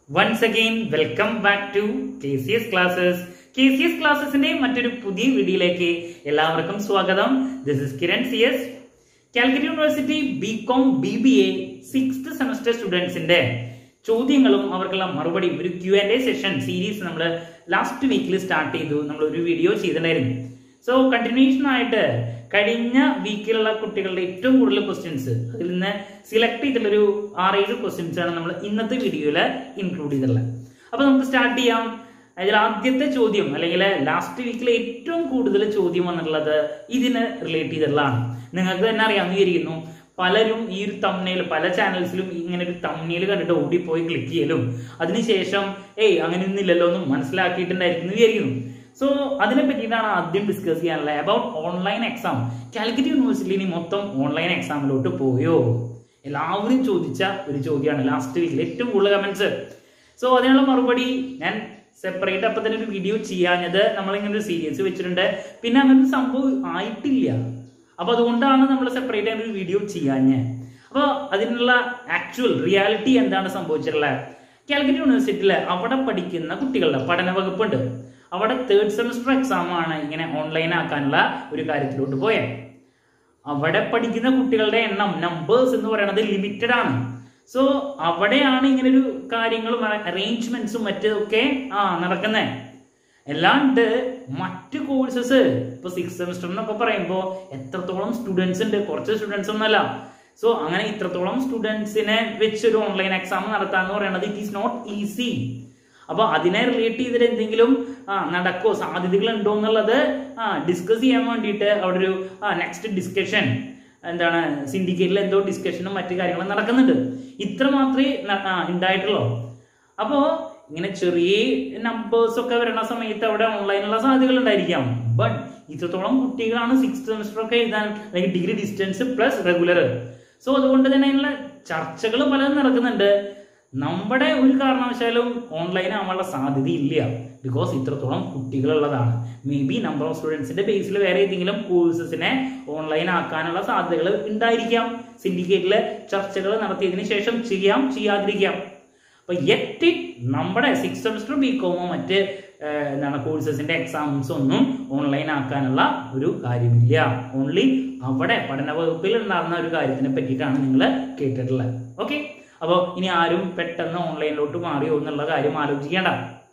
once again welcome back to K C S classes K C S ക്ലാസ്സസിന്റെ മറ്റൊരു പുതിയ വീഡിയോയിലേക്ക് എല്ലാവർക്കും സ്വാഗതം this is Kiran C S Calicut university B com B B A sixth semester സ്റ്റുഡൻസിന്റെ ചോദ്യങ്ങളും അവർക്കുള്ള മറുപടി ഒരു Q and A session series നമ്മൾ ലാസ്റ്റ് വീക്കിൽ സ്റ്റാർട്ട് ചെയ്തു നമ്മൾ ഒരു വീഡിയോ ചെയ്തിട്ടുണ്ടായിരുന്നു സോ കണ്ടിന്യൂഷൻ ആയിട്ട് കഴിഞ്ഞ വീക്കിലുള്ള കുട്ടികളുടെ ഏറ്റവും കൂടുതൽ ക്വസ്റ്റ്യൻസ് അതിൽ നിന്ന് സിലക്ട് ചെയ്തിട്ടുള്ളൊരു ആറേഴ് ക്വസ്റ്റ്യൻസ് ആണ് നമ്മൾ ഇന്നത്തെ വീഡിയോയിൽ ഇൻക്ലൂഡ് ചെയ്തിട്ടുള്ളത് അപ്പൊ നമുക്ക് സ്റ്റാർട്ട് ചെയ്യാം അതിൽ ആദ്യത്തെ ചോദ്യം അല്ലെങ്കിൽ ലാസ്റ്റ് വീക്കിൽ ഏറ്റവും കൂടുതൽ ചോദ്യം വന്നിട്ടുള്ളത് ഇതിന് റിലേറ്റ് ചെയ്തിട്ടുള്ളതാണ് നിങ്ങൾക്ക് തന്നെ അറിയാമെന്ന് വിചാരിക്കുന്നു പലരും ഈ ഒരു തമ്മിൽ പല ചാനൽസിലും ഇങ്ങനെ ഒരു തമ്മിൽ കണ്ടിട്ട് ഓടിപ്പോയി ക്ലിക്ക് ചെയ്യലും അതിനുശേഷം ഏയ് അങ്ങനെയൊന്നും ഇല്ലല്ലോ എന്നും മനസ്സിലാക്കിയിട്ടുണ്ടായിരിക്കും എന്ന് വിചാരിക്കുന്നു സോ അതിനെ പറ്റിയിട്ടാണ് ആദ്യം ഡിസ്കസ് ചെയ്യാനുള്ളത് about online exam Calicut university ഇനി മൊത്തം ഓൺലൈൻ എക്സാമിലോട്ട് പോയോ എല്ലാവരും ചോദിച്ച ഒരു ചോദ്യമാണ് ലാസ്റ്റ് വീക്കിൽ ഏറ്റവും കൂടുതൽ കമന്റ്സ് സോ അതിനുള്ള മറുപടി ഞാൻ സെപ്പറേറ്റ് അപ്പൊ തന്നെ ഒരു വീഡിയോ ചെയ്യാഞ്ഞത് നമ്മൾ ഇങ്ങനെ ഒരു സീരീസ് വെച്ചിട്ടുണ്ട് പിന്നെ അങ്ങനെ ഒരു സംഭവം ആയിട്ടില്ല അപ്പൊ അതുകൊണ്ടാണ് നമ്മൾ സെപ്പറേറ്റ് ആയിട്ട് ഒരു വീഡിയോ ചെയ്യാഞ്ഞ് അപ്പോൾ അതിനുള്ള ആക്ച്വൽ റിയാലിറ്റി എന്താണ് സംഭവിച്ചിട്ടുള്ളത് കാലിക്കറ്റ് യൂണിവേഴ്സിറ്റിയിൽ അവിടെ പഠിക്കുന്ന കുട്ടികളുടെ പഠന വകുപ്പുണ്ട് അവിടെ തേർഡ് സെമസ്റ്റർ എക്സാം ആണ് ഇങ്ങനെ ഓൺലൈൻ ആക്കാനുള്ള ഒരു കാര്യത്തിലോട്ട് പോയത് അവിടെ പഠിക്കുന്ന കുട്ടികളുടെ എണ്ണം നമ്പേഴ്സ് എന്ന് പറയുന്നത് ലിമിറ്റഡ് ആണ് സോ അവിടെയാണ് ഇങ്ങനെ ഒരു കാര്യങ്ങളും അറേഞ്ച്മെന്റ്സും മറ്റൊക്കെ ആ നടക്കുന്നത് അല്ലാണ്ട് മറ്റ് കോഴ്സസ് ഇപ്പൊ സിക്സ് സെമിസ്റ്റർ എന്നൊക്കെ പറയുമ്പോൾ എത്രത്തോളം സ്റ്റുഡൻസ് ഉണ്ട് കുറച്ച് സ്റ്റുഡൻസ് ഒന്നല്ല സോ അങ്ങനെ ഇത്രത്തോളം സ്റ്റുഡൻസിനെ വെച്ചൊരു ഓൺലൈൻ എക്സാം നടത്താന്ന് പറയുന്നത് ഇറ്റ് ഈസ് നോട്ട് ഈസി അപ്പൊ അതിനെ റിലേറ്റ് ചെയ്തിട്ട് എന്തെങ്കിലും ആ നടക്കോ സാധ്യതകൾ ഉണ്ടോ എന്നുള്ളത് ആ ഡിസ്കസ് ചെയ്യാൻ വേണ്ടിയിട്ട് അവിടെ ഒരു ആ നെക്സ്റ്റ് ഡിസ്കഷൻ എന്താണ് സിൻഡിക്കേറ്റിൽ എന്തോ ഡിസ്കഷനും മറ്റു കാര്യങ്ങളും നടക്കുന്നുണ്ട് ഇത്ര മാത്രമേ ഉണ്ടായിട്ടുള്ളൂ അപ്പോ ഇങ്ങനെ ചെറിയ നമ്പേഴ്സ് ഒക്കെ വരുന്ന സമയത്ത് അവിടെ ഓൺലൈനുള്ള സാധ്യതകൾ ഉണ്ടായിരിക്കാം ബട്ട് ഇത്രത്തോളം കുട്ടികളാണ് സിക്സ് സെമിസ്റ്റർ ഒക്കെ എഴുതാൻ അല്ലെങ്കിൽ degree distance plus regular so അതുകൊണ്ട് തന്നെ അതിനുള്ള ചർച്ചകൾ പലതും നടക്കുന്നുണ്ട് നമ്മുടെ ഒരു കാരണവശാലും ഓൺലൈൻ ആവാനുള്ള സാധ്യതയില്ല ബിക്കോസ് ഇത്രത്തോളം കുട്ടികളുള്ളതാണ് മേ ബി നമ്പർ ഓഫ് സ്റ്റുഡൻസിന്റെ ബേസിൽ വേറെ ഏതെങ്കിലും കോഴ്സസിനെ ഓൺലൈൻ ആക്കാനുള്ള സാധ്യതകൾ ഉണ്ടായിരിക്കാം സിൻഡിക്കേറ്റില് ചർച്ചകൾ നടത്തിയതിനു ശേഷം ചെയ്യാം ചെയ്യാതിരിക്കാം അപ്പൊ യെറ്റ് നമ്മുടെ സിക്സ് സെമിസ്റ്റർ ബി കോമോ മറ്റ് എന്താണ് കോഴ്സസിന്റെ എക്സാംസ് ഒന്നും ഓൺലൈൻ ആക്കാനുള്ള ഒരു കാര്യമില്ല ഓൺലി അവിടെ പഠന വകുപ്പിൽ ഉണ്ടാകുന്ന ഒരു കാര്യത്തിനെ പറ്റിയിട്ടാണ് നിങ്ങൾ കേട്ടിട്ടുള്ളത് ഓക്കെ അപ്പോൾ ഇനി ആരും പെട്ടെന്ന് ഓൺലൈനിലോട്ട് മാറിയോ എന്നുള്ള കാര്യം ആലോചിക്കേണ്ട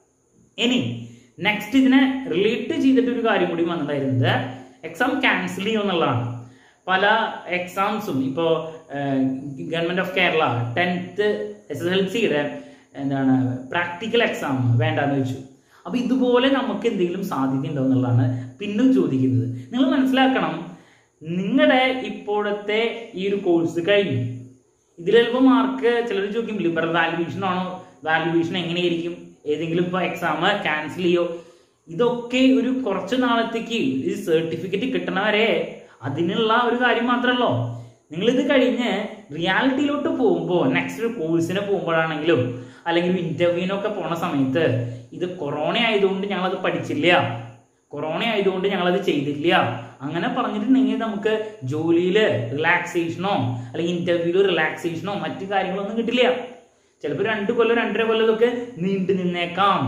ഇനി നെക്സ്റ്റ് ഇതിനെ റിലേറ്റ് ചെയ്തിട്ട് ഒരു കാര്യം കൂടി വന്നതായിരുന്നത് എക്സാം ക്യാൻസൽ ചെയ്യും എന്നുള്ളതാണ് പല എക്സാംസും ഇപ്പോൾ government of Kerala tenth S S L സിയുടെ എന്താണ് പ്രാക്ടിക്കൽ എക്സാം വേണ്ടാന്ന് വെച്ചു അപ്പൊ ഇതുപോലെ നമുക്ക് എന്തെങ്കിലും സാധ്യത ഉണ്ടോ എന്നുള്ളതാണ് പിന്നും ചോദിക്കുന്നത് നിങ്ങൾ മനസ്സിലാക്കണം നിങ്ങളുടെ ഇപ്പോഴത്തെ ഈ ഒരു കോഴ്സ് കഴിഞ്ഞു ഇതിൽ ചിലപ്പോൾ മാർക്ക് ചിലർ ചോദിക്കും ലിബറൽ വാല്യുവേഷൻ ആണോ വാല്യുവേഷൻ എങ്ങനെയായിരിക്കും ഏതെങ്കിലും ഇപ്പോൾ എക്സാം ക്യാൻസൽ ചെയ്യോ ഇതൊക്കെ ഒരു കുറച്ച് നാളത്തേക്ക് ഈ സർട്ടിഫിക്കറ്റ് കിട്ടണവരെ അതിനുള്ള ഒരു കാര്യം മാത്രമല്ലോ നിങ്ങൾ ഇത് കഴിഞ്ഞ് റിയാലിറ്റിയിലോട്ട് പോകുമ്പോൾ നെക്സ്റ്റ് ഒരു കോഴ്സിന് പോകുമ്പോഴാണെങ്കിലും അല്ലെങ്കിൽ ഒരു ഇന്റർവ്യൂവിനൊക്കെ പോണ സമയത്ത് ഇത് കൊറോണ ആയതുകൊണ്ട് ഞങ്ങളത് പഠിച്ചില്ല കൊറോണ ആയതുകൊണ്ട് ഞങ്ങളത് ചെയ്തില്ല അങ്ങനെ പറഞ്ഞിട്ടുണ്ടെങ്കിൽ നമുക്ക് ജോലിയിൽ റിലാക്സേഷനോ അല്ലെങ്കിൽ ഇന്റർവ്യൂവിൽ റിലാക്സേഷനോ മറ്റു കാര്യങ്ങളൊന്നും കിട്ടില്ല ചിലപ്പോൾ രണ്ട് കൊല്ലം രണ്ടര കൊല്ലം ഇതൊക്കെ നീണ്ടു നിന്നേക്കാം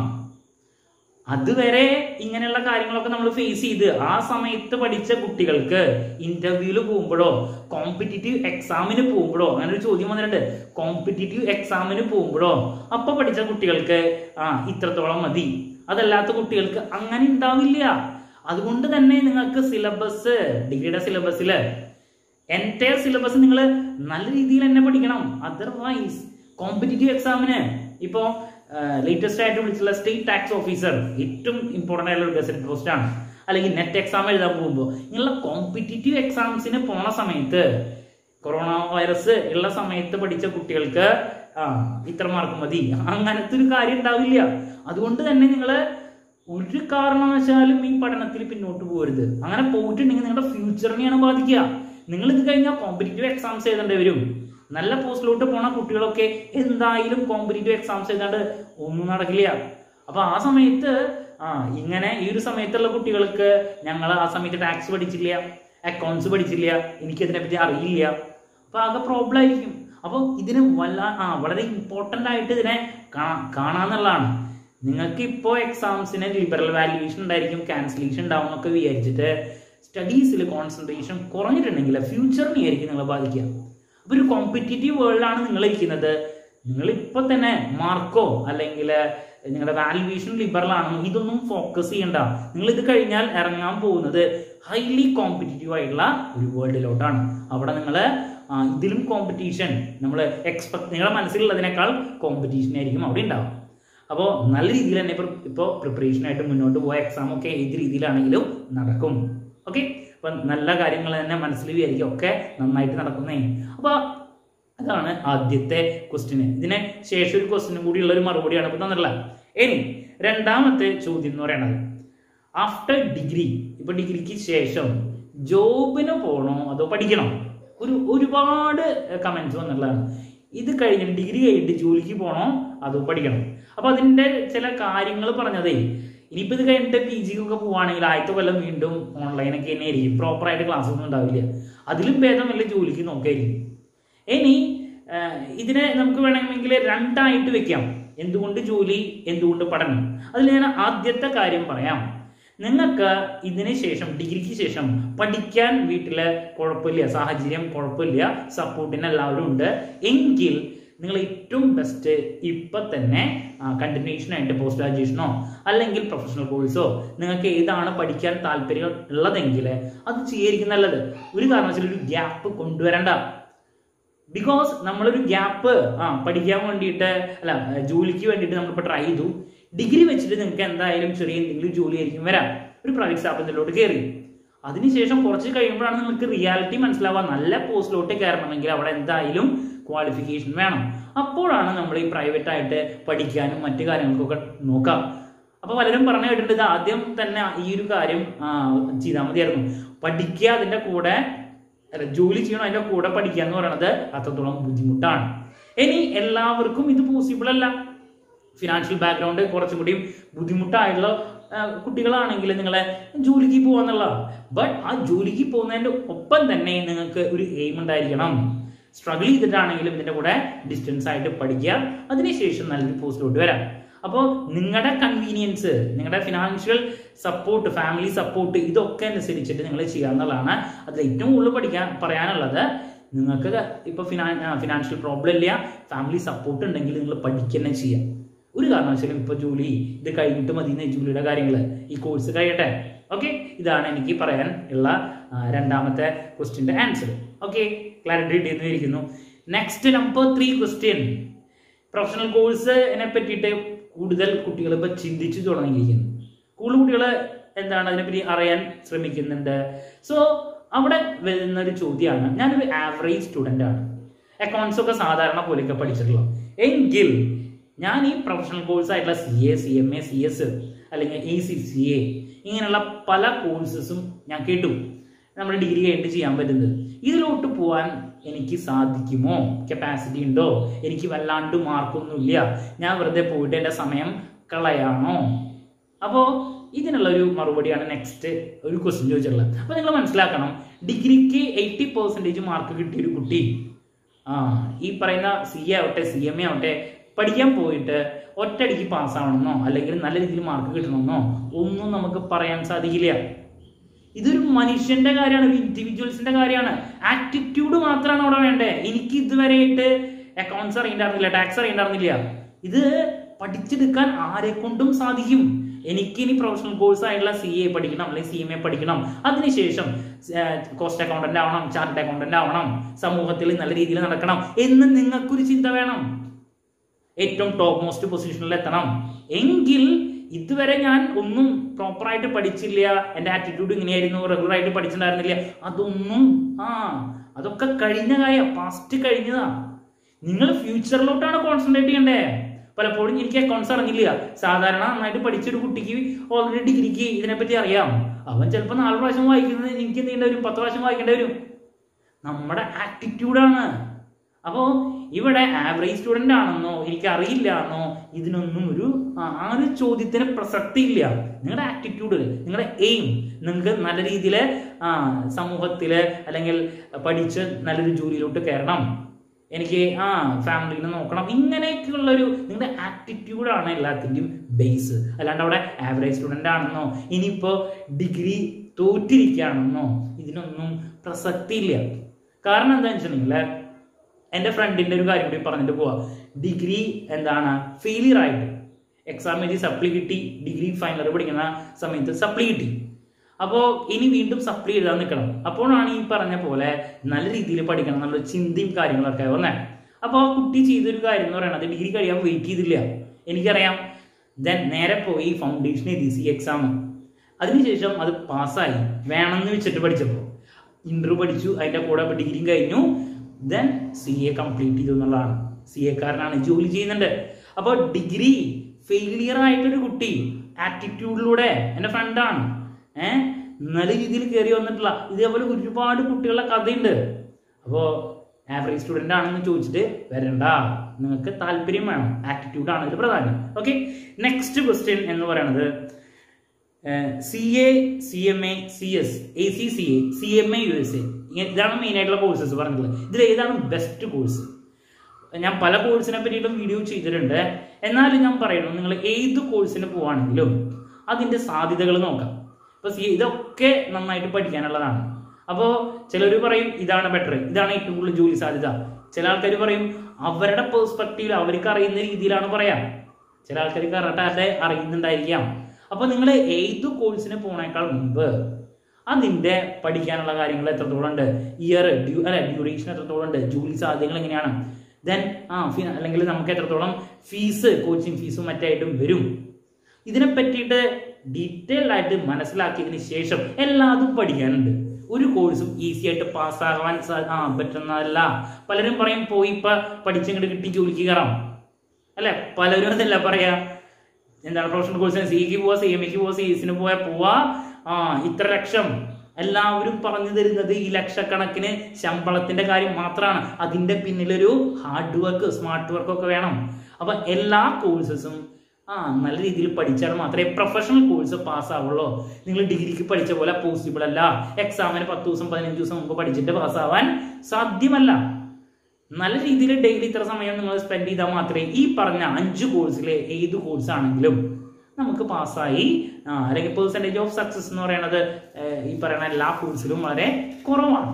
അതുവരെ ഇങ്ങനെയുള്ള കാര്യങ്ങളൊക്കെ നമ്മൾ ഫേസ് ചെയ്ത് ആ സമയത്ത് പഠിച്ച കുട്ടികൾക്ക് ഇന്റർവ്യൂവിൽ പോകുമ്പോഴോ കോമ്പറ്റീറ്റീവ് എക്സാമിന് പോകുമ്പോഴോ അങ്ങനെ ഒരു ചോദ്യം വന്നിട്ടുണ്ട് കോമ്പറ്റീറ്റീവ് എക്സാമിന് പോകുമ്പോഴോ അപ്പൊ പഠിച്ച കുട്ടികൾക്ക് ആ ഇത്രത്തോളം മതി അതല്ലാത്ത കുട്ടികൾക്ക് അങ്ങനെ ഉണ്ടാവില്ല അതുകൊണ്ട് തന്നെ നിങ്ങൾക്ക് സിലബസ് ഡിഗ്രിയുടെ സിലബസിൽ എൻറ്റയർ സിലബസ് നിങ്ങൾ നല്ല രീതിയിൽ തന്നെ പഠിക്കണം അതർവൈസ് കോമ്പറ്റീറ്റീവ് എക്സാമിന് ഇപ്പോൾ ലേറ്റസ്റ്റ് ആയിട്ട് വിളിച്ചുള്ള സ്റ്റേറ്റ് ടാക്സ് ഓഫീസർ ഏറ്റവും ഇമ്പോർട്ടൻ്റ് ആയിട്ടുള്ള ഗസറ്റ് പോസ്റ്റ് ആണ് അല്ലെങ്കിൽ നെറ്റ് എക്സാം എഴുതാൻ പോകുമ്പോൾ ഇങ്ങനെയുള്ള കോമ്പറ്റീറ്റീവ് എക്സാംസിന് പോണ സമയത്ത് കൊറോണ വൈറസ് ഉള്ള സമയത്ത് പഠിച്ച കുട്ടികൾക്ക് ആ ഇത്ര മാർക്ക് മതി അങ്ങനത്തെ ഒരു കാര്യം ഉണ്ടാവില്ല അതുകൊണ്ട് തന്നെ നിങ്ങൾ ഒരു കാരണവശാലും ഈ പഠനത്തിൽ പിന്നോട്ട് പോകരുത് അങ്ങനെ പോയിട്ടുണ്ടെങ്കിൽ നിങ്ങളുടെ ഫ്യൂച്ചറിനെയാണ് ബാധിക്കുക നിങ്ങൾ ഇത് കഴിഞ്ഞാൽ കോമ്പറ്റീറ്റീവ് എക്സാംസ് എഴുതേണ്ടി വരും നല്ല പോസ്റ്റിലോട്ട് പോണ കുട്ടികളൊക്കെ എന്തായാലും കോമ്പറ്റീറ്റീവ് എക്സാംസ് എഴുതാണ്ട് ഒന്നും നടക്കില്ല അപ്പൊ ആ സമയത്ത് ആ ഇങ്ങനെ ഈ ഒരു സമയത്തുള്ള കുട്ടികൾക്ക് ഞങ്ങൾ ആ സമയത്ത് ടാക്സ് പഠിച്ചില്ല അക്കൗണ്ട്സ് പഠിച്ചില്ല എനിക്കതിനെ പറ്റി അറിയില്ല അപ്പൊ ആകെ പ്രോബ്ലം ആയിരിക്കും അപ്പോൾ ഇതിന് വല്ല ആ വളരെ ഇമ്പോർട്ടൻ്റ് ആയിട്ട് ഇതിനെ കാ- കാണാന്നുള്ളതാണ് നിങ്ങൾക്ക് ഇപ്പോൾ എക്സാംസിന് ലിബറൽ വാല്യുവേഷൻ ഉണ്ടായിരിക്കും ക്യാൻസലേഷൻ ഉണ്ടാവും എന്നൊക്കെ വിചാരിച്ചിട്ട് സ്റ്റഡീസിൽ കോൺസെൻട്രേഷൻ കുറഞ്ഞിട്ടുണ്ടെങ്കിൽ ഫ്യൂച്ചറിനെ ആയിരിക്കും നിങ്ങളെ ബാധിക്കുക അപ്പോൾ ഒരു കോമ്പറ്റേറ്റീവ് വേൾഡാണ് നിങ്ങൾ ഇരിക്കുന്നത് നിങ്ങൾ ഇപ്പോൾ തന്നെ മാർക്കോ അല്ലെങ്കിൽ നിങ്ങളുടെ വാല്യുവേഷൻ ലിബറൽ ആണെന്നും ഇതൊന്നും ഫോക്കസ് ചെയ്യണ്ട നിങ്ങൾ ഇത് കഴിഞ്ഞാൽ ഇറങ്ങാൻ പോകുന്നത് ഹൈലി കോമ്പറ്റേറ്റീവ് ആയിട്ടുള്ള ഒരു വേൾഡിലോട്ടാണ് അവിടെ നിങ്ങൾ ഇതിലും കോമ്പറ്റീഷൻ നമ്മൾ എക്സ്പെക്ട് നിങ്ങളുടെ മനസ്സിലുള്ളതിനേക്കാൾ കോമ്പറ്റീഷൻ ആയിരിക്കും അവിടെ ഉണ്ടാവും അപ്പോൾ നല്ല രീതിയിൽ തന്നെ ഇപ്പോൾ ഇപ്പോൾ പ്രിപ്പറേഷനായിട്ട് മുന്നോട്ട് പോയ എക്സാം ഒക്കെ ഏത് രീതിയിലാണെങ്കിലും നടക്കും ഓക്കെ അപ്പം നല്ല കാര്യങ്ങൾ തന്നെ മനസ്സിൽ വിചാരിക്കും ഒക്കെ നന്നായിട്ട് നടക്കുന്നേ അപ്പോൾ അതാണ് ആദ്യത്തെ ക്വസ്റ്റിന് ഇതിന് ശേഷം ഒരു ക്വസ്റ്റിനും കൂടിയുള്ള ഒരു മറുപടിയാണ് ഇപ്പോൾ തന്നിട്ടുള്ളത് ഇനി രണ്ടാമത്തെ ചോദ്യം എന്ന് പറയുന്നത് ആഫ്റ്റർ ഡിഗ്രി ഇപ്പൊ ഡിഗ്രിക്ക് ശേഷം ജോബിന് പോകണോ അതോ പഠിക്കണോ ഒരു ഒരുപാട് കമന്റ്സ് വന്നിട്ടുള്ളതാണ് ഇത് കഴിഞ്ഞ് ഡിഗ്രി കഴിഞ്ഞിട്ട് ജോലിക്ക് പോകണോ അതോ പഠിക്കണം അപ്പൊ അതിന്റെ ചില കാര്യങ്ങൾ പറഞ്ഞതേ ഇനിയിപ്പോ ഇത് കഴിഞ്ഞിട്ട് പി ജിക്കൊക്കെ പോവാണെങ്കിൽ ആദ്യത്തെ കൊല്ലം വീണ്ടും ഓൺലൈനൊക്കെ തന്നെ ആയിരിക്കും പ്രോപ്പറായിട്ട് ക്ലാസ് ഒന്നും ഉണ്ടാവില്ല അതിലും ഭേദം വല്ല ജോലിക്ക് നോക്കായിരിക്കും ഇനി ആ, ഇതിനെ നമുക്ക് വേണമെങ്കിൽ രണ്ടായിട്ട് വെക്കാം എന്തുകൊണ്ട് ജോലി എന്തുകൊണ്ട് പഠനം അതിൽ ഞാൻ ആദ്യത്തെ കാര്യം പറയാം നിങ്ങൾക്ക് ഇതിന് ശേഷം ഡിഗ്രിക്ക് ശേഷം പഠിക്കാൻ വീട്ടിലെ കുഴപ്പമില്ല സാഹചര്യം കുഴപ്പമില്ല സപ്പോർട്ടിന് എല്ലാവരും ഉണ്ട് എങ്കിൽ നിങ്ങൾ ഏറ്റവും ബെസ്റ്റ് ഇപ്പം തന്നെ കണ്ടിന്യൂഷൻ ആയിട്ട് പോസ്റ്റ് ഗ്രാജുവേഷനോ അല്ലെങ്കിൽ പ്രൊഫഷണൽ കോഴ്സോ നിങ്ങൾക്ക് ഏതാണ് പഠിക്കാൻ താല്പര്യം ഉള്ളതെങ്കിൽ അത് ചെയ്യായിരിക്കും നല്ലത് ഒരു കാരണവശാലും ഒരു ഗ്യാപ്പ് കൊണ്ടുവരണ്ട ബിക്കോസ് നമ്മളൊരു ഗ്യാപ്പ് ആ പഠിക്കാൻ വേണ്ടിയിട്ട് അല്ല ജോലിക്ക് വേണ്ടിയിട്ട് നമ്മളിപ്പോൾ ട്രൈ ചെയ്തു ഡിഗ്രി വെച്ചിട്ട് നിങ്ങൾക്ക് എന്തായാലും ചെറിയ എന്തെങ്കിലും ജോലി ആയിരിക്കും വരാം ഒരു പ്രൈവറ്റ് സ്ഥാപനത്തിലോട്ട് കയറി അതിനുശേഷം കുറച്ച് കഴിയുമ്പോഴാണ് നിങ്ങൾക്ക് റിയാലിറ്റി മനസ്സിലാവുക നല്ല പോസ്റ്റിലോട്ട് കയറണമെങ്കിൽ അവിടെ എന്തായാലും ക്വാളിഫിക്കേഷൻ വേണം അപ്പോഴാണ് നമ്മൾ ഈ പ്രൈവറ്റ് ആയിട്ട് പഠിക്കാനും മറ്റു കാര്യങ്ങൾക്കൊക്കെ നോക്കാം അപ്പൊ പലരും പറഞ്ഞു കേട്ടിട്ടുണ്ട് ഇത് ആദ്യം തന്നെ ഈ ഒരു കാര്യം ആ, ചെയ്താൽ മതിയായിരുന്നു പഠിക്കുക അതിന്റെ കൂടെ അല്ല ജോലി ചെയ്യണം അതിന്റെ കൂടെ പഠിക്കുക എന്ന് പറയുന്നത് അത്രത്തോളം ബുദ്ധിമുട്ടാണ് ഇനി എല്ലാവർക്കും ഇത് പോസിബിൾ അല്ല ഫിനാൻഷ്യൽ ബാക്ക്ഗ്രൗണ്ട് കുറച്ചും കൂടി ബുദ്ധിമുട്ടായിട്ടുള്ള ആ, കുട്ടികളാണെങ്കിൽ നിങ്ങളെ ജോലിക്ക് പോകാന്നുള്ള ബട്ട് ആ ജോലിക്ക് പോകുന്നതിന്റെ ഒപ്പം തന്നെ നിങ്ങൾക്ക് ഒരു എയിം ഉണ്ടായിരിക്കണം സ്ട്രഗിൾ ചെയ്തിട്ടാണെങ്കിലും ഇതിന്റെ കൂടെ ഡിസ്റ്റൻസ് ആയിട്ട് പഠിക്കുക അതിനുശേഷം നല്ലൊരു പോസ്റ്റിലോട്ട് വരാം അപ്പോൾ നിങ്ങളുടെ കൺവീനിയൻസ് നിങ്ങളുടെ ഫിനാൻഷ്യൽ സപ്പോർട്ട് ഫാമിലി സപ്പോർട്ട് ഇതൊക്കെ അനുസരിച്ചിട്ട് നിങ്ങൾ ചെയ്യാന്നുള്ളതാണ് അതിൽ ഏറ്റവും കൂടുതൽ പഠിക്കാൻ പറയാനുള്ളത് നിങ്ങൾക്ക് ഇപ്പോൾ ഫിനാ ഫിനാൻഷ്യൽ പ്രോബ്ലം ഇല്ല ഫാമിലി സപ്പോർട്ട് ഉണ്ടെങ്കിൽ നിങ്ങൾ പഠിക്കുക ചെയ്യാം ഒരു കാരണവശാലും ഇപ്പോൾ ജോലി ഇത് കഴിഞ്ഞിട്ട് മതി എന്ന് ജോലിയുടെ കാര്യങ്ങൾ ഈ കോഴ്സ് കഴിയട്ടെ ഓക്കെ ഇതാണ് എനിക്ക് പറയാൻ ഉള്ള ആ, രണ്ടാമത്തെ ക്വസ്റ്റ്യൻ്റെ ആൻസർ ഓക്കെ ക്ലാരിറ്റി കിട്ടിയെന്ന് ഇരിക്കുന്നു next number three question professional കോഴ്സിനെ പറ്റിയിട്ട് കൂടുതൽ കുട്ടികൾ ഇപ്പോൾ ചിന്തിച്ചു തുടങ്ങിയിരിക്കുന്നു കൂടുതൽ കുട്ടികൾ എന്താണ് അതിനെപ്പറ്റി അറിയാൻ ശ്രമിക്കുന്നുണ്ട് സോ അവിടെ വരുന്ന ഒരു ചോദ്യമാണ് ഞാനൊരു ആവറേജ് സ്റ്റുഡൻ്റ് ആണ് അക്കൗണ്ട്സ് ഒക്കെ സാധാരണ പോലെയൊക്കെ പഠിച്ചിട്ടുള്ള എങ്കിൽ ഞാൻ ഈ പ്രൊഫഷണൽ കോഴ്സ് ആയിട്ടുള്ള C A C M A C S അല്ലെങ്കിൽ എ സി സി എ ഇങ്ങനെയുള്ള പല കോഴ്സസും ഞാൻ കേട്ടു നമ്മൾ ഡിഗ്രി കഴിഞ്ഞിട്ട് ചെയ്യാൻ പറ്റുന്നത് ഇതിലോട്ട് പോകാൻ എനിക്ക് സാധിക്കുമോ കപ്പാസിറ്റി ഉണ്ടോ എനിക്ക് വല്ലാണ്ട് മാർക്കൊന്നുമില്ല ഞാൻ വെറുതെ പോയിട്ട് എൻ്റെ സമയം കളയാണോ അപ്പോൾ ഇതിനുള്ള ഒരു മറുപടിയാണ് നെക്സ്റ്റ് ഒരു ക്വസ്റ്റ്യൻ ചോദിച്ചിട്ടുള്ളത് അപ്പോൾ നിങ്ങൾ മനസ്സിലാക്കണം ഡിഗ്രിക്ക് എയ്റ്റി പെർസെൻറ്റേജ് മാർക്ക് കിട്ടിയ ഒരു കുട്ടി ആ ഈ പറയുന്ന സി എ ആവട്ടെ സി എം എ ആവട്ടെ പഠിക്കാൻ പോയിട്ട് ഒറ്റയടിക്ക് പാസ്സാവണമെന്നോ അല്ലെങ്കിൽ നല്ല രീതിയിൽ മാർക്ക് കിട്ടണമെന്നോ ഒന്നും നമുക്ക് പറയാൻ സാധിക്കില്ല ഇതൊരു മനുഷ്യന്റെ കാര്യമാണ് ഒരു ഇൻഡിവിജ്വൽസിന്റെ കാര്യമാണ് ആറ്റിറ്റ്യൂഡ് മാത്രമാണ് അവിടെ വേണ്ടേ എനിക്ക് ഇതുവരെയായിട്ട് അക്കൗണ്ട്സ് അറിയണ്ടായിരുന്നില്ല ടാക്സ് അറിയണ്ടായിരുന്നില്ല ഇത് പഠിച്ചെടുക്കാൻ ആരെ കൊണ്ടും സാധിക്കും എനിക്ക് ഇനി പ്രൊഫഷണൽ കോഴ്സ് ആയിട്ടുള്ള സി എ പഠിക്കണം അല്ലെങ്കിൽ സി എം എ പഠിക്കണം അതിനുശേഷം കോസ്റ്റ് അക്കൗണ്ടന്റ് ആവണം ചാർട്ടഡ് അക്കൗണ്ടന്റ് ആവണം സമൂഹത്തിൽ നല്ല രീതിയിൽ നടക്കണം എന്ന് നിങ്ങൾക്കൊരു ചിന്ത വേണം ഏറ്റവും ടോപ്പ് മോസ്റ്റ് പൊസിഷനിൽ എത്തണം എങ്കിൽ ഇതുവരെ ഞാൻ ഒന്നും പ്രോപ്പറായിട്ട് പഠിച്ചില്ല എൻ്റെ ആറ്റിറ്റ്യൂഡ് ഇങ്ങനെയായിരുന്നു റെഗുലർ ആയിട്ട് പഠിച്ചിട്ടുണ്ടായിരുന്നില്ല അതൊന്നും ആ അതൊക്കെ കഴിഞ്ഞ കാര്യം പാസ്റ്റ് കഴിഞ്ഞതാ നിങ്ങൾ ഫ്യൂച്ചറിലോട്ടാണ് കോൺസെൻട്രേറ്റ് ചെയ്യണ്ടേ പലപ്പോഴും എനിക്ക് അക്കൗണ്ട്സ് അറിഞ്ഞില്ല സാധാരണ നന്നായിട്ട് പഠിച്ചൊരു കുട്ടിക്ക് ഓൾറെഡി ഡിഗ്രിക്ക് ഇതിനെപ്പറ്റി അറിയാം അവൻ ചിലപ്പോൾ നാല് പ്രാവശ്യം വായിക്കുന്നത് എനിക്ക് എന്ത് ചെയ്യേണ്ടി വരും പത്ത് പ്രാവശ്യം വായിക്കേണ്ടി വരും നമ്മുടെ ആറ്റിറ്റ്യൂഡാണ് അപ്പോൾ ഇവിടെ ആവറേജ് സ്റ്റുഡൻ്റ് ആണെന്നോ എനിക്ക് അറിയില്ല എന്നോ ഇതിനൊന്നും ഒരു ആ ആ ഒരു ചോദ്യത്തിന് പ്രസക്തി ഇല്ല നിങ്ങളുടെ ആറ്റിറ്റ്യൂഡ് നിങ്ങളുടെ എയിം നിങ്ങൾക്ക് നല്ല രീതിയിൽ സമൂഹത്തിൽ അല്ലെങ്കിൽ പഠിച്ച് നല്ലൊരു ജോലിയിലോട്ട് കയറണം എനിക്ക് ആ ഫാമിലിനെ നോക്കണം ഇങ്ങനെയൊക്കെയുള്ള ഒരു നിങ്ങളുടെ ആറ്റിറ്റ്യൂഡാണ് എല്ലാത്തിൻ്റെയും ബേസ് അല്ലാണ്ട് അവിടെ ആവറേജ് സ്റ്റുഡൻ്റ് ആണെന്നോ ഇനിയിപ്പോൾ ഡിഗ്രി തോറ്റിരിക്കുകയാണെന്നോ ഇതിനൊന്നും പ്രസക്തിയില്ല കാരണം എന്താണെന്ന് വെച്ചിട്ടുണ്ടെങ്കിൽ എൻ്റെ ഫ്രണ്ടിൻ്റെ ഒരു കാര്യം കൂടി പറഞ്ഞിട്ട് പോവാ ഡിഗ്രി എന്താണ് ഫെയിലിയർ ആയിട്ട് എക്സാം എഴുതി സപ്ലി കിട്ടി ഡിഗ്രി ഫൈനൽ പഠിക്കുന്ന സമയത്ത് സപ്ലി കിട്ടി അപ്പോൾ ഇനി വീണ്ടും സപ്ലി എഴുതാൻ നിൽക്കണം അപ്പോഴാണ് ഈ പറഞ്ഞ പോലെ നല്ല രീതിയിൽ പഠിക്കണം എന്നുള്ള ചിന്തയും കാര്യങ്ങളൊക്കെ വന്നേ അപ്പോൾ ആ കുട്ടി ചെയ്തൊരു കാര്യം എന്ന് പറയുന്നത് ഡിഗ്രി കഴിയാൻ വെയിറ്റ് ചെയ്തില്ല എനിക്കറിയാം ദെൻ നേരെ പോയി ഫൗണ്ടേഷൻ എഴുതി സി എക്സാം അതിനുശേഷം അത് പാസ്സായി വേണമെന്ന് വെച്ചിട്ട് പഠിച്ചപ്പോൾ ഇന്റർവ്യൂ പഠിച്ചു അതിൻ്റെ കൂടെ ഡിഗ്രിയും കഴിഞ്ഞു ദെൻ സി എ കംപ്ലീറ്റ് ചെയ്തു എന്നുള്ളതാണ് സി എക്കാരനാണ് ജോലി ചെയ്യുന്നുണ്ട് അപ്പോൾ ഡിഗ്രി ഫെയിലിയർ ആയിട്ടൊരു കുട്ടി ആറ്റിറ്റ്യൂഡിലൂടെ എൻ്റെ ഫ്രണ്ടാണ് ഏഹ് നല്ല രീതിയിൽ കയറി വന്നിട്ടില്ല ഇതേപോലെ ഒരുപാട് കുട്ടികളുടെ കഥയുണ്ട് അപ്പോൾ ആവറേജ് സ്റ്റുഡൻ്റ് ആണെന്ന് ചോദിച്ചിട്ട് വരണ്ട നിങ്ങൾക്ക് താല്പര്യം വേണം ആറ്റിറ്റ്യൂഡാണ് ഇത് പ്രധാനം ഓക്കെ നെക്സ്റ്റ് ക്വസ്റ്റ്യൻ എന്ന് പറയുന്നത് C A C M A C S A C C A C M A U S A ഇതാണ് മെയിൻ ആയിട്ടുള്ള കോഴ്സസ് പറഞ്ഞിട്ടുള്ളത് ഇതിൽ ഏതാണ് ബെസ്റ്റ് കോഴ്സ് ഞാൻ പല കോഴ്സിനെ പറ്റിയിട്ടും വീഡിയോ ചെയ്തിട്ടുണ്ട് എന്നാലും ഞാൻ പറയുന്നു നിങ്ങൾ ഏത് കോഴ്സിന് പോവാണെങ്കിലും അതിൻ്റെ സാധ്യതകൾ നോക്കാം ഇപ്പോൾ സി ഇതൊക്കെ നന്നായിട്ട് പഠിക്കാനുള്ളതാണ് അപ്പോൾ ചിലർ പറയും ഇതാണ് ബെറ്റർ ഇതാണ് ഏറ്റവും കൂടുതൽ ജോലി സാധ്യത ചില ആൾക്കാർ പറയും അവരുടെ പേഴ്സ്പെക്റ്റീവിൽ അവർക്ക് അറിയുന്ന രീതിയിലാണ് പറയാം ചില ആൾക്കാർ കറക്റ്റായിട്ട് അറിയുന്നുണ്ടായിരിക്കാം അപ്പോൾ നിങ്ങൾ ഏത് കോഴ്സിന് പോണേക്കാൾ മുമ്പ് അതിൻ്റെ പഠിക്കാനുള്ള കാര്യങ്ങൾ എത്രത്തോളം ഉണ്ട് ഇയർ ഡ്യൂ അല്ല ഡ്യൂറേഷൻ എത്രത്തോളം ഉണ്ട് ജോലി സാധ്യതകൾ എങ്ങനെയാണ് ദെൻ ആ ഫി അല്ലെങ്കിൽ നമുക്ക് എത്രത്തോളം ഫീസ് കോച്ചിങ് ഫീസും മറ്റായിട്ടും വരും ഇതിനെ പറ്റിയിട്ട് ഡീറ്റെയിൽ ആയിട്ട് മനസ്സിലാക്കിയതിന് ശേഷം എല്ലാതും പഠിക്കാനുണ്ട് ഒരു കോഴ്സും ഈസി ആയിട്ട് പാസ്സാകാൻ ആ പറ്റുന്നതല്ല പലരും പറയും പോയി ഇപ്പൊ പഠിച്ചിങ്ങോട്ട് കിട്ടി ജോലിക്ക് കയറാം അല്ലെ പലരും അതല്ല പറയാ എന്താണ് പ്രൊഫഷണൽ കോഴ്സിന് സിക്ക് പോവാ സി എം എക്ക് പോവാ സി എസിന് പോവാ പോവാ ആ ഇത്ര ലക്ഷം എല്ലാവരും പറഞ്ഞു തരുന്നത് ഈ ലക്ഷക്കണക്കിന് ശമ്പളത്തിന്റെ കാര്യം മാത്രമാണ് അതിന്റെ പിന്നിലൊരു ഹാർഡ് വർക്ക് സ്മാർട്ട് വർക്ക് ഒക്കെ വേണം അപ്പൊ എല്ലാ കോഴ്സസും ആ നല്ല രീതിയിൽ പഠിച്ചാൽ മാത്രമേ പ്രൊഫഷണൽ കോഴ്സ് പാസ്സാവുള്ളൂ നിങ്ങൾ ഡിഗ്രിക്ക് പഠിച്ച പോലെ പോസിബിൾ അല്ല എക്സാമിന് പത്ത് ദിവസം പതിനഞ്ച് ദിവസം മുമ്പ് പഠിച്ചിട്ട് പാസ്സാവാൻ സാധ്യമല്ല നല്ല രീതിയിൽ ഡെയിലി ഇത്ര സമയം നിങ്ങൾ സ്പെൻഡ് ചെയ്താൽ മാത്രമേ ഈ പറഞ്ഞ അഞ്ച് കോഴ്സിലെ ഏത് കോഴ്സ് ആണെങ്കിലും നമുക്ക് പാസ്സായി അല്ലെങ്കിൽ പെർസെൻറ്റേജ് ഓഫ് സക്സസ് എന്ന് പറയുന്നത് ഈ പറയുന്ന എല്ലാ കോഴ്സിലും വളരെ കുറവാണ്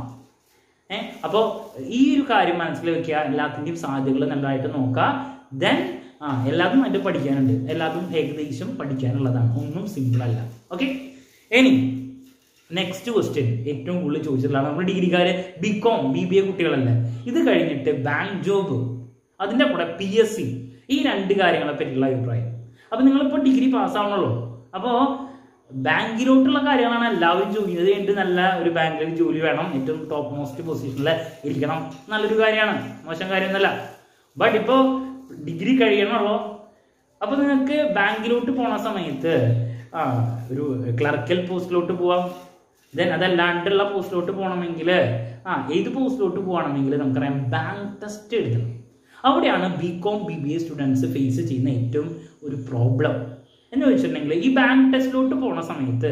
ഏഹ് അപ്പോൾ ഈ ഒരു കാര്യം മനസ്സിൽ വെക്കുക എല്ലാത്തിൻ്റെയും സാധ്യതകൾ നല്ലതായിട്ട് നോക്കുക ദെൻ ആ എല്ലാതും അതിൻ്റെ പഠിക്കാനുണ്ട് എല്ലാതും ഏകദേശം പഠിക്കാനുള്ളതാണ് ഒന്നും സിമ്പിൾ അല്ല ഓക്കെ ഇനി നെക്സ്റ്റ് ക്വസ്റ്റ്യൻ ഏറ്റവും കൂടുതൽ ചോദിച്ചിട്ടുള്ളതാണ് നമ്മുടെ ഡിഗ്രിക്കാര് B com B B A കുട്ടികളല്ലേ ഇത് കഴിഞ്ഞിട്ട് ബാങ്ക് ജോബ് അതിൻ്റെ കൂടെ പി എസ് സി ഈ രണ്ട് കാര്യങ്ങളെ പറ്റിയുള്ള അഭിപ്രായം അപ്പൊ നിങ്ങളിപ്പോൾ ഡിഗ്രി പാസ്സാവണല്ലോ അപ്പോൾ ബാങ്കിലോട്ടുള്ള കാര്യങ്ങളാണ് എല്ലാവരും ചോദിക്കുന്നത് കഴിഞ്ഞിട്ട് നല്ല ഒരു ബാങ്കിൽ ജോലി വേണം ഏറ്റവും ടോപ്പ് മോസ്റ്റ് പൊസിഷനിൽ ഇരിക്കണം നല്ലൊരു കാര്യമാണ് മോശം കാര്യമൊന്നുമല്ല ബട്ട് ഇപ്പോൾ ഡിഗ്രി കഴിയണമല്ലോ അപ്പൊ നിങ്ങൾക്ക് ബാങ്കിലോട്ട് പോണ സമയത്ത് ആ ഒരു ക്ലർക്കൽ പോസ്റ്റിലോട്ട് പോവാം ദെൻ അതല്ലാണ്ടുള്ള പോസ്റ്റിലോട്ട് പോകണമെങ്കിൽ ആ ഏത് പോസ്റ്റിലോട്ട് പോകണമെങ്കിൽ നമുക്കറിയാം ബാങ്ക് ടെസ്റ്റ് എഴുതണം അവിടെയാണ് B com B B A students face ചെയ്യുന്ന ഏറ്റവും ഒരു പ്രോബ്ലം എന്ന് വെച്ചിട്ടുണ്ടെങ്കിൽ ഈ ബാങ്ക് ടെസ്റ്റിലോട്ട് പോണ സമയത്ത്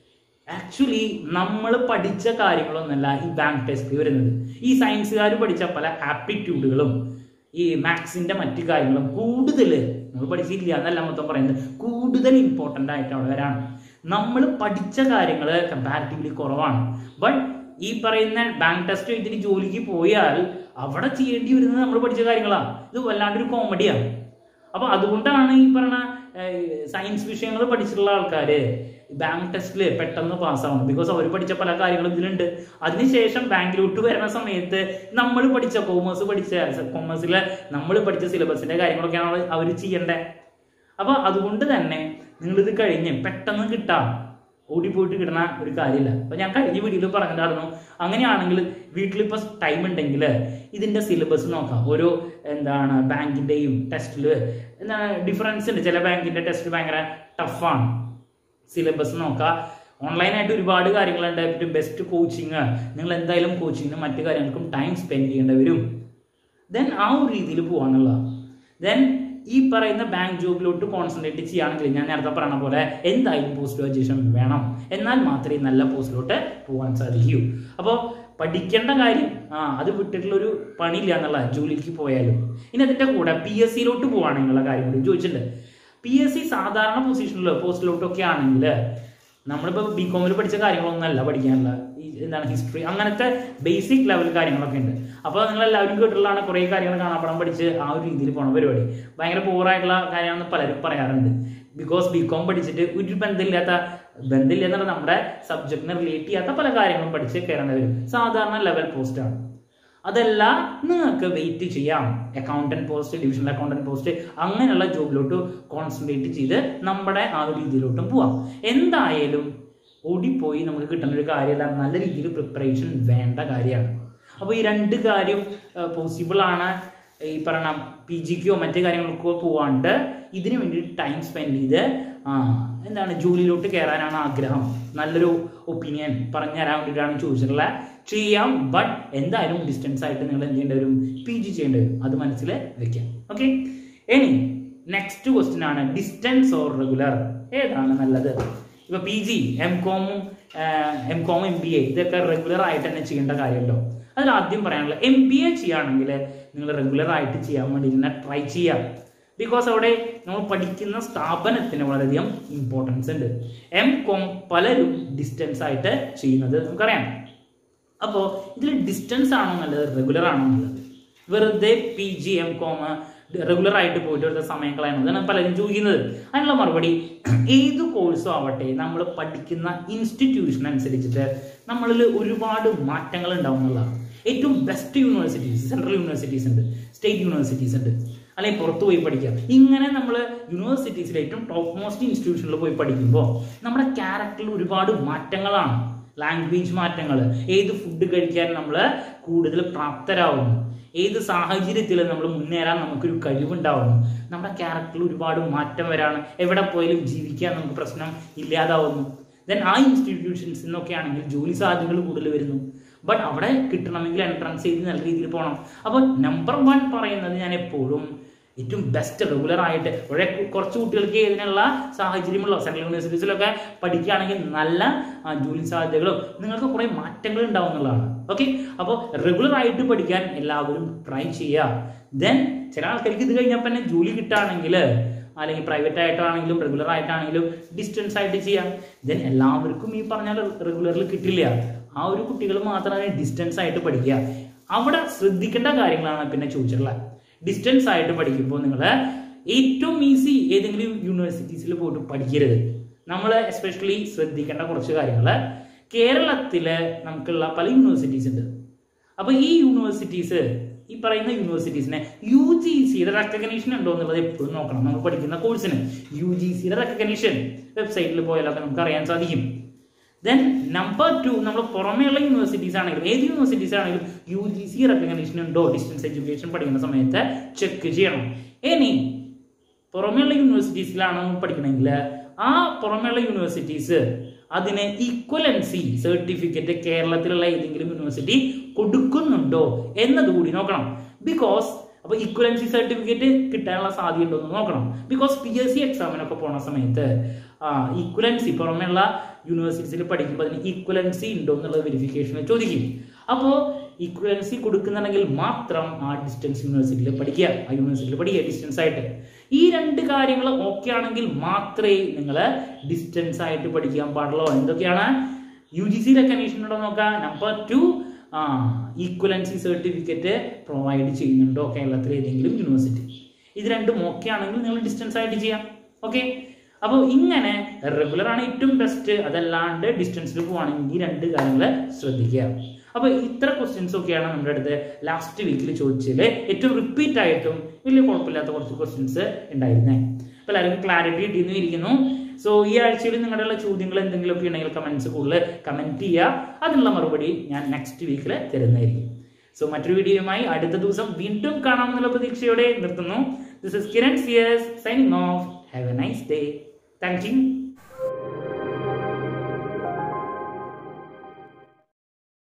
ആക്ച്വലി നമ്മൾ പഠിച്ച കാര്യങ്ങളൊന്നല്ല ഈ ബാങ്ക് ടെസ്റ്റിൽ വരുന്നത് ഈ സയൻസുകാർ പഠിച്ച പല ആപ്റ്റിറ്റ്യൂഡുകളും ഈ മാത്സിന്റെ മറ്റു കാര്യങ്ങളും കൂടുതൽ നമ്മൾ പഠിച്ചില്ല എന്നല്ല മൊത്തം പറയുന്നത് കൂടുതൽ ഇമ്പോർട്ടൻ്റ് ആയിട്ട് അവിടെ വരാണ് നമ്മൾ പഠിച്ച കാര്യങ്ങൾ കമ്പാരിറ്റീവ്ലി കുറവാണ് ബട്ട് ഈ പറയുന്ന ബാങ്ക് ടെസ്റ്റ് എഴുതിയിട്ട് ജോലിക്ക് പോയാൽ അവിടെ ചെയ്യേണ്ടി വരുന്നത് നമ്മൾ പഠിച്ച കാര്യങ്ങളാണ് ഇത് വല്ലാണ്ടൊരു കോമഡിയാണ് അപ്പൊ അതുകൊണ്ടാണ് ഈ പറഞ്ഞ സയൻസ് വിഷയങ്ങൾ പഠിച്ചിട്ടുള്ള ആൾക്കാര് ബാങ്ക് ടെസ്റ്റിൽ പെട്ടെന്ന് പാസ്സാവുന്നത് ബിക്കോസ് അവർ പഠിച്ച പല കാര്യങ്ങളും ഇതിലുണ്ട് അതിനുശേഷം ബാങ്കിലോട്ട് വരുന്ന സമയത്ത് നമ്മൾ പഠിച്ച കോമേഴ്സ് പഠിച്ച കോമേഴ്സിലെ നമ്മൾ പഠിച്ച സിലബസിന്റെ കാര്യങ്ങളൊക്കെയാണ് അവർ ചെയ്യേണ്ടത് അപ്പൊ അതുകൊണ്ട് തന്നെ നിങ്ങളിത് കഴിഞ്ഞ് പെട്ടെന്ന് കിട്ടാം ഓടിപ്പോയിട്ട് കിട്ടുന്ന ഒരു കാര്യമില്ല അപ്പൊ ഞാൻ കഴിഞ്ഞ വീഡിയോയിൽ പറഞ്ഞിട്ടായിരുന്നു അങ്ങനെയാണെങ്കിൽ വീട്ടിലിപ്പോൾ ടൈം ഉണ്ടെങ്കിൽ ഇതിന്റെ സിലബസ് നോക്കാം ഓരോ എന്താണ് ബാങ്കിന്റെയും ടെസ്റ്റിൽ എന്താണ് ഡിഫറൻസ് ഉണ്ട് ചില ബാങ്കിന്റെ ടെസ്റ്റ് ഭയങ്കര ടഫാണ് സിലബസ് നോക്കുക ഓൺലൈനായിട്ട് ഒരുപാട് കാര്യങ്ങളുണ്ട് പിന്നെ ബെസ്റ്റ് കോച്ചിങ് നിങ്ങൾ എന്തായാലും കോച്ചിങ്ങിനും മറ്റു കാര്യങ്ങൾക്കും ടൈം സ്പെൻഡ് ചെയ്യേണ്ടി വരും ദെൻ ആ ഒരു രീതിയിൽ പോകാന്നുള്ളതാണ് ദെൻ ഈ പറയുന്ന ബാങ്ക് ജോബിലോട്ട് കോൺസെൻട്രേറ്റ് ചെയ്യുകയാണെങ്കിൽ ഞാൻ നേരത്തെ പറഞ്ഞ പോലെ എന്തായാലും പോസ്റ്റ് ഗ്രാജുവേഷൻ വേണം എന്നാൽ മാത്രമേ നല്ല പോസ്റ്റിലോട്ട് പോകാൻ സാധിക്കൂ അപ്പോൾ പഠിക്കേണ്ട കാര്യം ആ അത് വിട്ടിട്ടുള്ള ഒരു പണിയില്ല എന്നുള്ള ജോലിക്ക് പോയാലും ഇനി അതിന്റെ കൂടെ പി എസ് സിയിലോട്ട് പോവാണെന്നുള്ള കാര്യം കൂടി ചോദിച്ചിട്ടുണ്ട് പി എസ് സി സാധാരണ പൊസിഷനിലോ പോസ്റ്റിലോട്ടൊക്കെ ആണെങ്കിൽ നമ്മളിപ്പോൾ ബി കോമിൽ പഠിച്ച കാര്യങ്ങളൊന്നുമല്ല പഠിക്കാനുള്ള ഈ എന്താണ് ഹിസ്റ്ററി അങ്ങനത്തെ ബേസിക് ലെവൽ കാര്യങ്ങളൊക്കെ ഉണ്ട് അപ്പോൾ നിങ്ങൾ എല്ലാവരും കേട്ടിട്ടുള്ളതാണ് കുറേ കാര്യങ്ങൾ കാണാപ്പടം പഠിച്ച് ആ ഒരു രീതിയിൽ പോണ പരിപാടി ഭയങ്കര പോറായിട്ടുള്ള കാര്യമാണെന്ന് പലരും പറയാറുണ്ട് ബിക്കോസ് ബി കോം പഠിച്ചിട്ട് ഒരു ബന്ധമില്ലാത്ത ബന്ധമില്ല എന്നുള്ള നമ്മുടെ സബ്ജക്റ്റിനെ റിലേറ്റ് ചെയ്യാത്ത പല കാര്യങ്ങളും പഠിച്ച് കയറേണ്ടി വരും സാധാരണ ലെവൽ പോസ്റ്റാണ് അതല്ല നിങ്ങൾക്ക് വെയിറ്റ് ചെയ്യാം accountant post divisional accountant post അങ്ങനെയുള്ള ജോബിലോട്ട് കോൺസെൻട്രേറ്റ് ചെയ്ത് നമ്മുടെ ആ ഒരു രീതിയിലോട്ടും പോവാം എന്തായാലും ഓടിപ്പോയി നമുക്ക് കിട്ടുന്ന ഒരു കാര്യമല്ല നല്ല രീതിയിൽ പ്രിപ്പറേഷൻ വേണ്ട കാര്യമാണ് അപ്പോൾ ഈ രണ്ട് കാര്യം പോസിബിൾ ആണ് ഈ പറഞ്ഞ പി ജിക്കോ മറ്റു കാര്യങ്ങൾക്കോ പോവാണ്ട് ഇതിനു വേണ്ടി ടൈം സ്പെൻഡ് ചെയ്ത് ആ എന്താണ് ജോലിയിലോട്ട് കയറാനാണ് ആഗ്രഹം നല്ലൊരു ഒപ്പീനിയൻ പറഞ്ഞു തരാൻ വേണ്ടിയിട്ടാണ് ചോദിച്ചിട്ടുള്ളത് ചെയ്യാം ബട്ട് എന്തായാലും ഡിസ്റ്റൻസ് ആയിട്ട് നിങ്ങൾ എന്ത് ചെയ്യേണ്ടി വരും പി ജി ചെയ്യേണ്ടി വരും അത് മനസ്സിൽ വെക്കാം ഓക്കെ ഇനി നെക്സ്റ്റ് ക്വസ്റ്റ്യൻ ആണ് ഡിസ്റ്റൻസ് ഓർ റെഗുലർ ഏതാണ് നല്ലത് ഇപ്പൊ പി ജി എം കോമും M com M B A ഇതൊക്കെ റെഗുലർ ആയിട്ട് തന്നെ ചെയ്യേണ്ട കാര്യമുണ്ടോ അതിൽ ആദ്യം പറയാനുള്ളത് എം ബി എ ചെയ്യുകയാണെങ്കിൽ നിങ്ങൾ റെഗുലർ ആയിട്ട് ചെയ്യാൻ വേണ്ടി തന്നെ ട്രൈ ചെയ്യാം ബിക്കോസ് അവിടെ നമ്മൾ പഠിക്കുന്ന സ്ഥാപനത്തിന് വളരെയധികം ഇമ്പോർട്ടൻസ് ഉണ്ട് എം കോം പലരും ഡിസ്റ്റൻസ് ആയിട്ട് ചെയ്യുന്നത് നമുക്കറിയാം അപ്പോൾ ഇതിൽ ഡിസ്റ്റൻസ് ആണോ നല്ലത് റെഗുലർ ആണോ നല്ലത് വെറുതെ P G M com regular ആയിട്ട് പോയിട്ട് വെറുതെ സമയം കളയണം ഇതാണ് പലരും ചോദിക്കുന്നത് അതിനുള്ള മറുപടി ഏത് കോഴ്സും ആവട്ടെ നമ്മൾ പഠിക്കുന്ന ഇൻസ്റ്റിറ്റ്യൂഷൻ അനുസരിച്ചിട്ട് നമ്മളിൽ ഒരുപാട് മാറ്റങ്ങൾ ഉണ്ടാവും എന്നുള്ളതാണ് ഏറ്റവും ബെസ്റ്റ് യൂണിവേഴ്സിറ്റീസ് സെൻട്രൽ യൂണിവേഴ്സിറ്റീസ് ഉണ്ട് സ്റ്റേറ്റ് യൂണിവേഴ്സിറ്റീസ് ഉണ്ട് അല്ലെങ്കിൽ പുറത്ത് പോയി പഠിക്കാം ഇങ്ങനെ നമ്മൾ യൂണിവേഴ്സിറ്റീസിൽ ഏറ്റവും ടോപ്പ് മോസ്റ്റ് ഇൻസ്റ്റിറ്റ്യൂഷനിൽ പോയി പഠിക്കുമ്പോൾ നമ്മുടെ ക്യാരക്ടറിൽ ഒരുപാട് മാറ്റങ്ങളാണ് ലാംഗ്വേജ് മാറ്റങ്ങൾ ഏത് ഫുഡ് കഴിക്കാൻ നമ്മൾ കൂടുതൽ പ്രാപ്തരാകുന്നു ഏത് സാഹചര്യത്തിൽ നമ്മൾ മുന്നേറാൻ നമുക്കൊരു കഴിവുണ്ടാവുന്നു നമ്മുടെ ക്യാരക്ടറിൽ ഒരുപാട് മാറ്റം വരാണ് എവിടെ പോയാലും ജീവിക്കാൻ നമുക്ക് പ്രശ്നം ഇല്ലാതാവുന്നു ദെൻ ആ ഇൻസ്റ്റിറ്റ്യൂഷൻസ് എന്നൊക്കെ ആണെങ്കിൽ ജോലി സാധ്യതകൾ കൂടുതൽ വരുന്നു ബട്ട് അവിടെ കിട്ടണമെങ്കിൽ എൻട്രൻസ് ചെയ്ത് നല്ല രീതിയിൽ പോകണം അപ്പോൾ നമ്പർ വൺ പറയുന്നത് ഞാൻ എപ്പോഴും ഏറ്റവും ബെസ്റ്റ് റെഗുലർ ആയിട്ട് വളരെ കുറച്ച് കുട്ടികൾക്ക് ഇതിനുള്ള സാഹചര്യമുള്ള സെൻട്രൽ യൂണിവേഴ്സിറ്റീസിലൊക്കെ പഠിക്കുകയാണെങ്കിൽ നല്ല ആ, ജോലി സാധ്യതകളും നിങ്ങൾക്ക് കുറേ മാറ്റങ്ങൾ ഉണ്ടാവും എന്നുള്ളതാണ് ഓക്കെ അപ്പോൾ റെഗുലർ ആയിട്ട് പഠിക്കാൻ എല്ലാവരും ട്രൈ ചെയ്യുക ദെൻ ചില ആൾക്കാർക്ക് ഇത് കഴിഞ്ഞാൽ തന്നെ ജോലി കിട്ടുകയാണെങ്കിൽ അല്ലെങ്കിൽ പ്രൈവറ്റ് ആയിട്ടാണെങ്കിലും റെഗുലർ ആയിട്ടാണെങ്കിലും ഡിസ്റ്റൻസ് ആയിട്ട് ചെയ്യാം ദെൻ എല്ലാവർക്കും ഈ പറഞ്ഞാൽ റെഗുലറിൽ കിട്ടില്ല ആ ഒരു കുട്ടികൾ മാത്രമേ ഡിസ്റ്റൻസ് ആയിട്ട് പഠിക്കുക അവിടെ ശ്രദ്ധിക്കേണ്ട കാര്യങ്ങളാണ് പിന്നെ ചോദിച്ചിട്ടുള്ളത് ഡിസ്റ്റൻസ് ആയിട്ട് പഠിക്കുമ്പോൾ നിങ്ങൾ ഏറ്റവും ഈസി ഏതെങ്കിലും യൂണിവേഴ്സിറ്റീസിൽ പോയിട്ട് പഠിക്കരുത് നമ്മൾ എസ്പെഷ്യലി ശ്രദ്ധിക്കേണ്ട കുറച്ച് കാര്യങ്ങൾ കേരളത്തിൽ നമുക്കുള്ള പല യൂണിവേഴ്സിറ്റീസ് ഉണ്ട് അപ്പോൾ ഈ യൂണിവേഴ്സിറ്റീസ് ഈ പറയുന്ന യൂണിവേഴ്സിറ്റീസിനെ യു ജി സിയുടെ റെക്കഗ്നീഷൻ ഉണ്ടോ എന്നുള്ളത് എപ്പോഴും നോക്കണം നമ്മൾ പഠിക്കുന്ന കോഴ്സിന് യു ജി സിയുടെ റെക്കഗ്നീഷൻ വെബ്സൈറ്റിൽ പോയാലൊക്കെ നമുക്ക് അറിയാൻ സാധിക്കും ദെൻ നമ്പർ ടു നമ്മൾ പുറമേയുള്ള യൂണിവേഴ്സിറ്റീസ് ആണെങ്കിലും ഏത് യൂണിവേഴ്സിറ്റീസ് ആണെങ്കിലും യു ജി സി റെക്കഗ്നീഷൻ ഉണ്ടോ ഡിസ്റ്റൻസ് എഡ്യൂക്കേഷൻ പഠിക്കുന്ന സമയത്ത് ചെക്ക് ചെയ്യണം ഇനി പുറമേയുള്ള യൂണിവേഴ്സിറ്റീസിലാണ് നമ്മൾ പഠിക്കണമെങ്കിൽ ആ പുറമേയുള്ള യൂണിവേഴ്സിറ്റീസ് അതിന് ഈക്വലൻസി സർട്ടിഫിക്കറ്റ് കേരളത്തിലുള്ള ഏതെങ്കിലും യൂണിവേഴ്സിറ്റി കൊടുക്കുന്നുണ്ടോ എന്നതുകൂടി നോക്കണം ബിക്കോസ് അപ്പൊ ഇക്വലൻസി സർട്ടിഫിക്കറ്റ് കിട്ടാനുള്ള സാധ്യത ഉണ്ടോ എന്ന് നോക്കണം ബിക്കോസ് പി എസ് സി എക്സാമിനൊക്കെ പോണ സമയത്ത് ആ ഈക്വലൻസി പുറമെയുള്ള യൂണിവേഴ്സിറ്റീസിൽ പഠിക്കുമ്പോൾ അതിന് ഈക്വലൻസി ഉണ്ടോ എന്നുള്ള വെരിഫിക്കേഷൻ ചോദിക്കും അപ്പോൾ ഈക്വലൻസി കൊടുക്കുന്നുണ്ടെങ്കിൽ മാത്രം ആ ഡിസ്റ്റൻസ് യൂണിവേഴ്സിറ്റിയിൽ പഠിക്കുക ആ യൂണിവേഴ്സിറ്റിയിൽ പഠിക്കുക ഡിസ്റ്റൻസ് ആയിട്ട് ഈ രണ്ട് കാര്യങ്ങൾ ഓക്കെ ആണെങ്കിൽ മാത്രമേ നിങ്ങൾ ഡിസ്റ്റൻസ് ആയിട്ട് പഠിക്കാൻ പാടുള്ളൂ എന്തൊക്കെയാണ് യു ജി സി റെക്കഗ്നീഷൻ ഉണ്ടോ നോക്കാം നമ്പർ ടു ആ ഈക്വലൻസി സർട്ടിഫിക്കറ്റ് പ്രൊവൈഡ് ചെയ്യുന്നുണ്ടോ കേരളത്തിലെ ഏതെങ്കിലും യൂണിവേഴ്സിറ്റി ഇത് രണ്ടും ഓക്കെ ആണെങ്കിൽ നിങ്ങൾ ഡിസ്റ്റൻസ് ആയിട്ട് ചെയ്യാം ഓക്കെ അപ്പോൾ ഇങ്ങനെ റെഗുലർ ആണ് ഏറ്റവും ബെസ്റ്റ് അതല്ലാണ്ട് ഡിസ്റ്റൻസിൽ പോവാണെങ്കിൽ ഈ രണ്ട് കാര്യങ്ങൾ ശ്രദ്ധിക്കുക അപ്പോൾ ഇത്ര ക്വസ്റ്റ്യൻസ് ഒക്കെയാണ് നമ്മുടെ അടുത്ത് ലാസ്റ്റ് വീക്കിൽ ചോദിച്ചതിൽ ഏറ്റവും റിപ്പീറ്റ് ആയിട്ടും വലിയ കുഴപ്പമില്ലാത്ത കുറച്ച് ക്വസ്റ്റ്യൻസ് ഉണ്ടായിരുന്നേ അപ്പോൾ എല്ലാവർക്കും ക്ലാരിറ്റി കിട്ടിയെന്ന് ഇരിക്കുന്നു സോ ഈ ആഴ്ചയിൽ നിങ്ങളുടെയുള്ള ചോദ്യങ്ങൾ എന്തെങ്കിലുമൊക്കെ ഉണ്ടെങ്കിൽ കമൻസ് കൂടുതൽ കമൻറ്റ് ചെയ്യുക അതിനുള്ള മറുപടി ഞാൻ നെക്സ്റ്റ് വീക്കിൽ തരുന്നതായിരിക്കും സോ മറ്റൊരു വീഡിയോയുമായി അടുത്ത ദിവസം വീണ്ടും കാണാമെന്നുള്ള പ്രതീക്ഷയോടെ നിർത്തുന്നു this is Kiran C S signing off have a nice day thank U